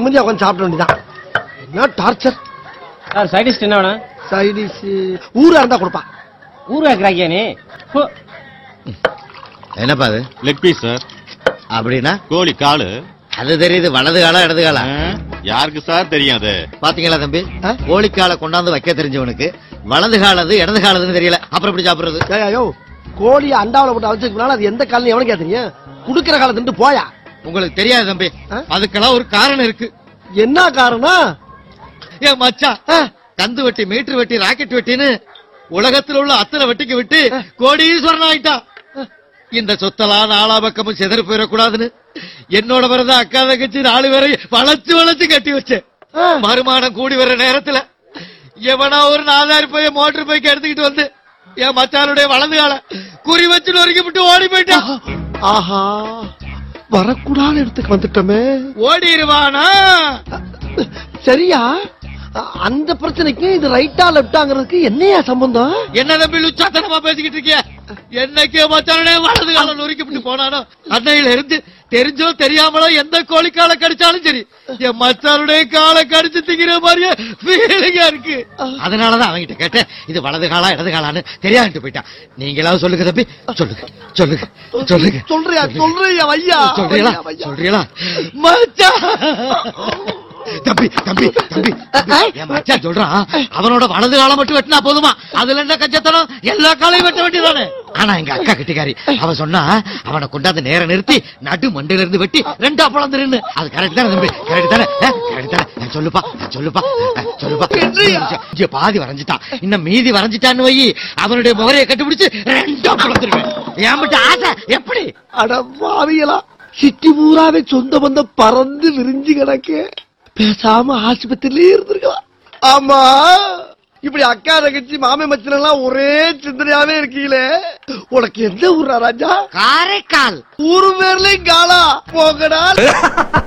நிம்மதியா உட்காந்து சாப்பிட வேண்டியதான் என்ன டார்ச்சர் சார் சைடிஸ்ட் என்ன வேணும் சைடிஸ் ஊரா இருந்தா கொடுப்பான் ஊரா இருக்கிறாக்கியா நீ ஹோ. என்னப்பா அது லெக் பீஸ் சார் அப்படின்னா கோழி காலு அது தெரியுது வலது காலம் இடது ஆ, காலம் யாருக்கு சார் தெரியும் அது பாத்தீங்களா தம்பி ஆ? கோழிக்கால கொண்டாந்து வைக்க தெரிஞ்சவனுக்கு வலது காலது இடது காலதுன்னு தெரியல அப்புறம் எப்படி சாப்பிடுறது ஐயோ கோழி அண்டாவில போட்டு அழைச்சதுனால அது எந்த காலம் எவனுக்கு தெரியும் குடுக்கிற காலத்துட்டு போயா உங்களுக்கு தெரியாது தம்பி ஆ? அதுக்கெல்லாம் ஒரு காரணம் இருக்கு என்ன காரணம் ஏன் மச்சான் ஆ, கந்து வெட்டி மீட்டர் வெட்டி ராக்கெட் வெட்டின்னு உலகத்துல உள்ள அத்தனை வெட்டிக்கு விட்டு கோடீஸ்வரன் ஆயிட்டான் இந்த சொத்தெல்லாம் நாலா பக்கமும் செதறி போயிடக்கூடாதுன்னு என்னோட பிறந்த அக்கா தங்கச்சி நாலு பேரை வளைச்சு வளைச்சு கட்டி வச்சேன் ஆ. வருமானம் கூடி வர்ற நேரத்துல எவனா ஒரு நாலாயிரம் ரூபாய் மோட்டர் பைக் எடுத்துக்கிட்டு வந்து என் மச்சானுடைய வலது கால குறி வச்சு நொறுக்கி விட்டு ஓடி போயிட்டான் ஆஹா வரக்கூடாத இடத்துக்கு வந்துட்டோமே ஓடிடுவானா சரியா அ- அந்த பிரச்சனைக்கு இது ரைட்டா லெப்டாங்கிறதுக்கு என்னையா சம்பந்தம் என்ன தம்பி லுச்சாத்தனமா பேசிக்கிட்டு இருக்கிய என்னைக்கு மச்சானே வலது காலம் நொறுக்கிவிட்டு போனானோ அன்னையில இருந்து தெரிஞ்சோ தெரியாமலோ எந்த கோழி காலை கடிச்சாலும் சரி என் மச்சானுடைய காலை கடிச்சு திங்கிற மாதிரியே ஃபீலிங்கா இருக்கு அதனாலதான் அவங்கிட்ட கேட்டேன் இது வலது காலா இடது காலான்னு தெரியாதுட்டு போயிட்டான் நீங்களாவது சொல்லுங்க தம்பி சொல்லுங்க சொல்லுங்க சொல்லுங்க சொல்றியா சொல்றியா ஐயா சொல்றீங்களா ஐயா, ஐயா. சொல்றீங்களா மச்சான் தம்பி தம்பி தம்பி தம்பி, என் மச்சான் சொல்றான் அவனோட வலது காலம் மட்டும் வெட்டினா போதுமா அதுல என்ன கஞ்சத்தனம் எல்லா காலையும் வெட்ட வேண்டியதானே ஆனா எங்க அக்கா கிட்டிக்காரி அவ சொன்னா அவனை கொண்டாந்து நேர நிறுத்தி நடு மண்டையில இருந்து வெட்டி ரெண்டா பழந்துருன்னு அது கரெக்ட் தானே தம்பி கரெக்ட் தானே கரெக்ட் தானே அஹ், சொல்லுப்பா அஹ், சொல்லுப்பா அஹ், சொல்லுப்பா இங்க பாதி வரைஞ்சிட்டான் இன்னும் மீதி வரைஞ்சிட்டான்னு வை அவனுடைய முகரையை கண்டுபிடிச்சு ரெண்டா பழந்துருவேன் என் மட்டும் ஆசை எப்படி அட பாவிகளா சிட்டி பூராவே சொந்த பந்தம் பறந்து விரிஞ்சு கிடக்கு பேசாம ஆஸ்பத்திரியிலே இருந்திருக்கலாம் ஆமா இப்படி அக்கா தங்கச்சி மாமே மச்சன் எல்லாம் ஒரே சிந்தனையாவே இருக்கீங்களே உனக்கு எந்த ஊரா ராஜா காரைக்கால் ஊரு பேர்லயும் காலா போகடா